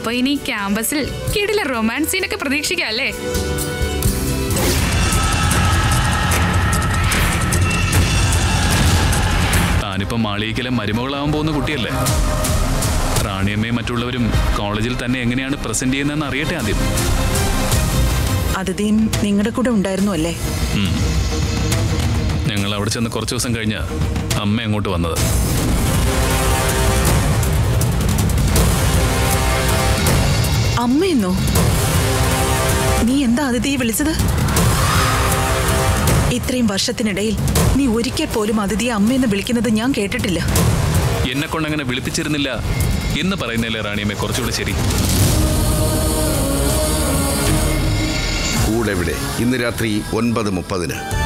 അപ്പൊ ഇനി ക്യാമ്പസിൽ കിടില റൊമാൻസ് സീനൊക്കെ പ്രതീക്ഷിക്കാം അല്ലേ താനിപ്പം മാളികയിലെ മരുമകളാവാൻ പോകുന്ന കുട്ടിയല്ലേ റാണിയമ്മയും മറ്റുള്ളവരും കോളേജിൽ തന്നെ എങ്ങനെയാണ് പ്രസന്റ് ചെയ്യുന്നതെന്ന് അറിയട്ടെ ആദ്യം അതിഥിയും നിങ്ങളുടെ കൂടെ ഉണ്ടായിരുന്നു അല്ലേ ഉം. ഞങ്ങൾ അവിടെ ചെന്ന് കുറച്ച് ദിവസം കഴിഞ്ഞ അമ്മ അങ്ങോട്ട് വന്നത് അമ്മയെന്നോ നീ എന്താ അതിഥിയെ വിളിച്ചത് ഇത്രയും വർഷത്തിനിടയിൽ നീ ഒരിക്കൽ പോലും അതിഥിയെ അമ്മയെന്ന് വിളിക്കുന്നത് ഞാൻ കേട്ടിട്ടില്ല എന്നെ കൊണ്ടങ്ങനെ വിളിപ്പിച്ചിരുന്നില്ല എന്ന് പറയുന്നില്ലേ റാണിയമ്മേ കുറച്ചുകൂടെ ശരി കൂടെവിടെ ഇന്ന് രാത്രി ഒൻപത് മുപ്പതിന്